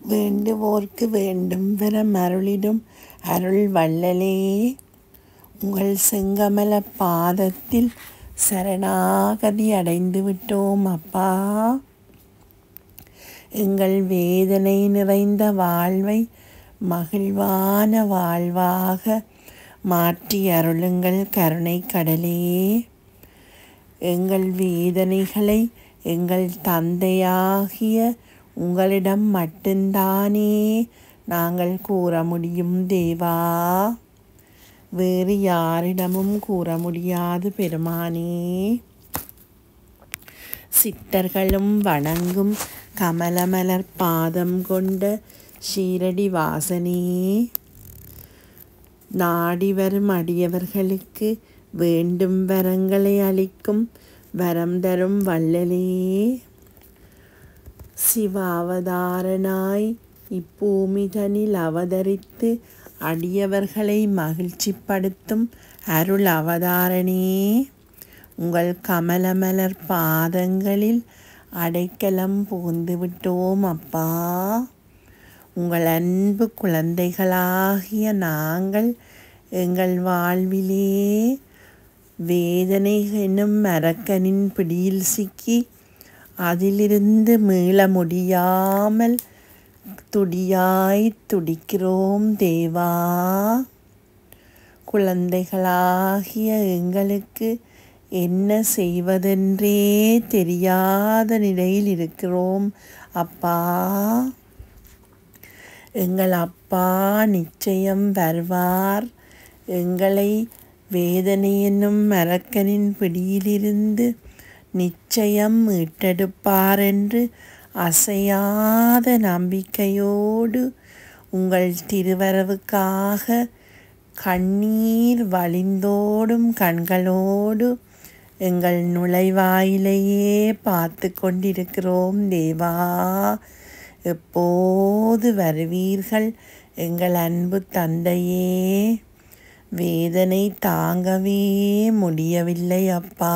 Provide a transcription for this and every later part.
வேண்டுவோர்க்கு வேண்டும் வரம் அருளிடும் அருள் வள்ளலே உங்கள் செங்கமல பாதத்தில் சரணாகதி அடைந்து விட்டோம் அப்பா எங்கள் வேதனை நிறைந்த வாழ்வை மகிழ்வான வாழ்வாக மாற்றி அருளுங்கள் கருணை கடலே எங்கள் வேதனைகளை எங்கள் தந்தையாகிய உங்களிடம் மட்டும்தானே நாங்கள் கூற முடியும் தேவா வேறு யாரிடமும் கூற முடியாது பெருமானே சித்தர்களும் வணங்கும் கமலமலர் பாதம் கொண்ட ஷீரடி வாசனே நாடி வரும் அடியவர்களுக்கு வேண்டும் வரங்களை அளிக்கும் வரம் தரும் வள்ளலே சிவாவதாரனாய் இப்பூமிதனில் அவதரித்து அடியவர்களை மகிழ்ச்சிப்படுத்தும் அருள் அவதாரணே உங்கள் கமலமலர் பாதங்களில் அடைக்கலம் புகுந்து விட்டோம் அப்பா உங்கள் அன்பு குழந்தைகளாகிய நாங்கள் எங்கள் வாழ்விலே வேதனை என்னும் மரக்கனின் பிடியில் சிக்கி அதிலிருந்து மீள முடியாமல் துடியாய் துடிக்கிறோம் தேவா குழந்தைகளாகிய எங்களுக்கு என்ன செய்வதென்றே தெரியாத நிலையில் இருக்கிறோம் அப்பா எங்கள் அப்பா நிச்சயம் வருவார் எங்களை வேதனை என்னும் மரக்கனின் பிடியிலிருந்து நிச்சயம் மீட்டெடுப்பார் என்று அசையாத நம்பிக்கையோடு உங்கள் திருவரவுக்காக கண்ணீர் வழிந்தோடும் கண்களோடு எங்கள் நுழைவாயிலையே பார்த்து கொண்டிருக்கிறோம் தேவா எப்போது வருவீர்கள் எங்கள் அன்பு தந்தையே வேதனை தாங்கவே முடியவில்லை அப்பா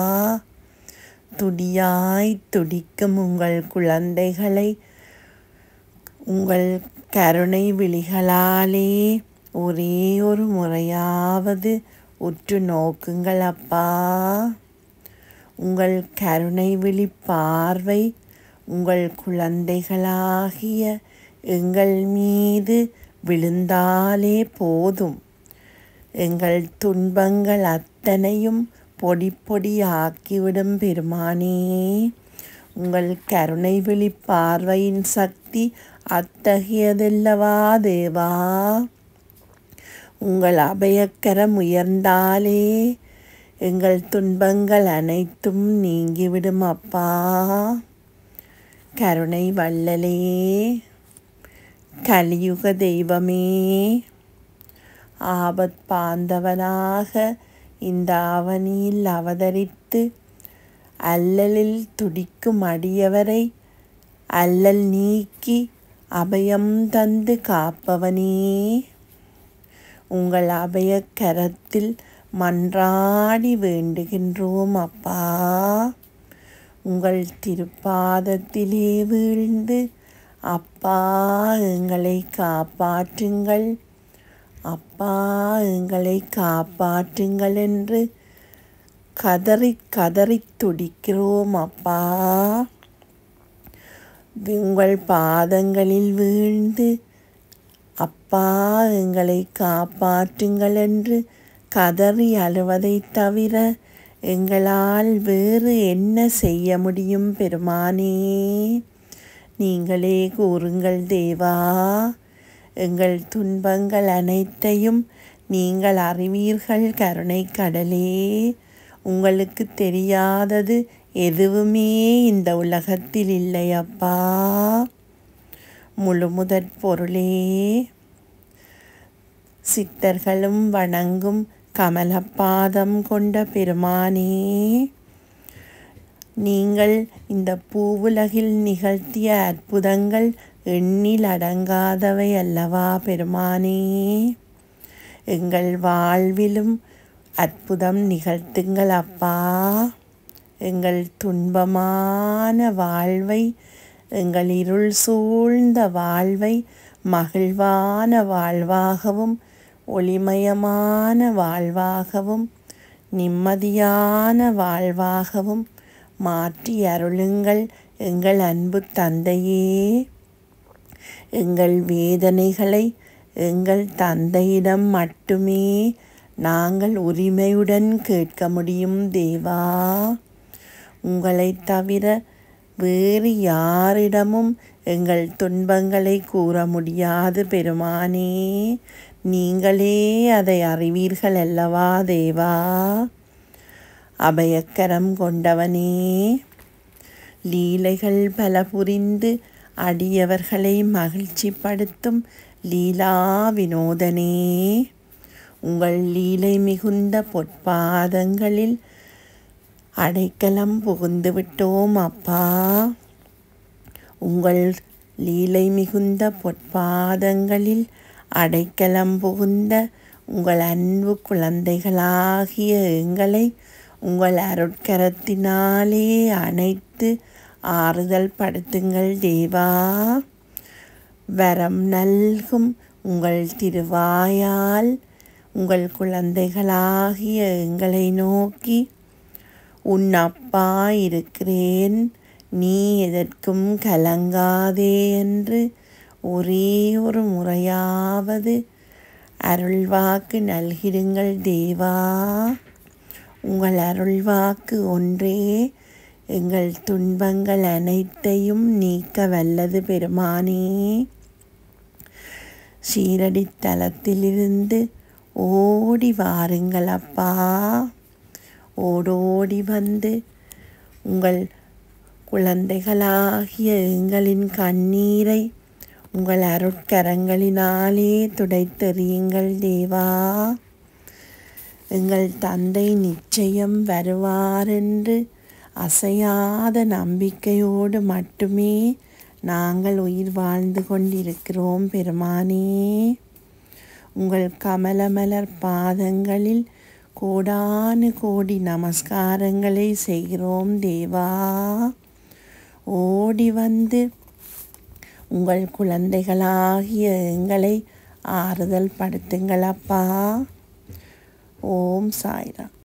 துடியாய் துடிக்கும் உங்கள் குழந்தைகளை உங்கள் கருணை விழிகளாலே ஒரே ஒரு முறையாவது உற்று நோக்குங்கள் அப்பா உங்கள் கருணை விழி பார்வை உங்கள் குழந்தைகளாகிய எங்கள் மீது விழுந்தாலே போதும் எங்கள் துன்பங்கள் அத்தனையும் பொடி பொடி ஆக்கிவிடும் பெருமானே உங்கள் கருணை விழி பார்வையின் சக்தி அத்தகையதல்லவா தேவா உங்கள் அபயக்கரம் உயர்ந்தாலே எங்கள் துன்பங்கள் அனைத்தும் நீங்கிவிடும் அப்பா கருணை வள்ளலே கலியுக தெய்வமே ஆபத் பாந்தவனாக இந்த அவனியில் அவதரித்து அல்லலில் துடிக்கும் அடியவரை அல்லல் நீக்கி அபயம் தந்து காப்பவனே உங்கள் அபயக் கரத்தில் மன்றாடி வேண்டுகின்றோம் அப்பா உங்கள் திருப்பாதத்திலே வீழ்ந்து அப்பா எங்களை காப்பாற்றுங்கள் அப்பா எங்களை காப்பாற்றுங்கள் என்று கதறி கதறி துடிக்கிறோம் அப்பா உங்கள் பாதங்களில் வீழ்ந்து அப்பா எங்களை காப்பாற்றுங்கள் என்று கதறி அழுவதை தவிர எங்களால் வேறு என்ன செய்ய முடியும் பெருமானே நீங்களே கூறுங்கள் தேவா எங்கள் துன்பங்கள் அனைத்தையும் நீங்கள் அறிவீர்கள் கருணை கடலே உங்களுக்கு தெரியாதது எதுவுமே இந்த உலகத்தில் இல்லை அப்பா முழுமுதற் பொருளே சித்தர்களும் வணங்கும் கமலப்பாதம் கொண்ட பெருமானே நீங்கள் இந்த பூவுலகில் நிகழ்த்திய அற்புதங்கள் எண்ணில் அடங்காதவை அல்லவா பெருமானே எங்கள் வாழ்விலும் அற்புதம் நிகழ்த்துங்கள் அப்பா எங்கள் துன்பமான வாழ்வை எங்கள் இருள் சூழ்ந்த வாழ்வை மகிழ்வான வாழ்வாகவும் ஒளிமயமான வாழ்வாகவும் நிம்மதியான வாழ்வாகவும் மாற்றி அருளுங்கள் எங்கள் அன்பு தந்தையே எங்கள் வேதனைகளை எங்கள் தந்தையிடம் மட்டுமே நாங்கள் உரிமையுடன் கேட்க முடியும் தேவா உங்களைத் தவிர வேறு யாரிடமும் எங்கள் துன்பங்களை கூற முடியாது பெருமானே நீங்களே அதை அறிவீர்கள் அல்லவா தேவா அபயக்கரம் கொண்டவனே லீலைகள் பல புரிந்து அடியவர்களை மகிழ்ச்சிப்படுத்தும் லீலா வினோதனே உங்கள் லீலை மிகுந்த பொற்பாதங்களில் அடைக்கலம் புகுந்து விட்டோம் அப்பா உங்கள் லீலை மிகுந்த பொற்பாதங்களில் அடைக்கலம் புகுந்த உங்கள் அன்பு குழந்தைகளாகிய எங்களை உங்கள் அருட்கரத்தினாலே அணைத்து ஆறுதல் படுத்துங்கள் தேவா வரம் நல்கும் உங்கள் திருவாயால் உங்கள் குழந்தைகளாகிய எங்களை நோக்கி உன் அப்பா இருக்கிறேன் நீ எதற்கும் கலங்காதே என்று ஒரே ஒரு முறையாவது அருள்வாக்கு நல்கிடுங்கள் தேவா உங்கள் அருள்வாக்கு ஒன்றே எங்கள் துன்பங்கள் அனைத்தையும் நீக்க வல்லது பெருமானே சீரடி தலத்திலிருந்து ஓடி வாருங்கள் அப்பா ஓடோடி வந்து உங்கள் குழந்தைகளாகிய எங்களின் கண்ணீரை உங்கள் அருட்கரங்களினாலே துடைத்தெறியுங்கள் தேவா எங்கள் தந்தை நிச்சயம் வருவாரென்று அசையாத நம்பிக்கையோடு மட்டுமே நாங்கள் உயிர் வாழ்ந்து கொண்டிருக்கிறோம் பெருமானே உங்கள் கமலமலர் பாதங்களில் கோடானு கோடி நமஸ்காரங்களை செய்கிறோம் தேவா ஓடி வந்து உங்கள் குழந்தைகளாகிய எங்களை ஆறுதல் படுத்துங்கள் அப்பா ஓம் சாய்ராம்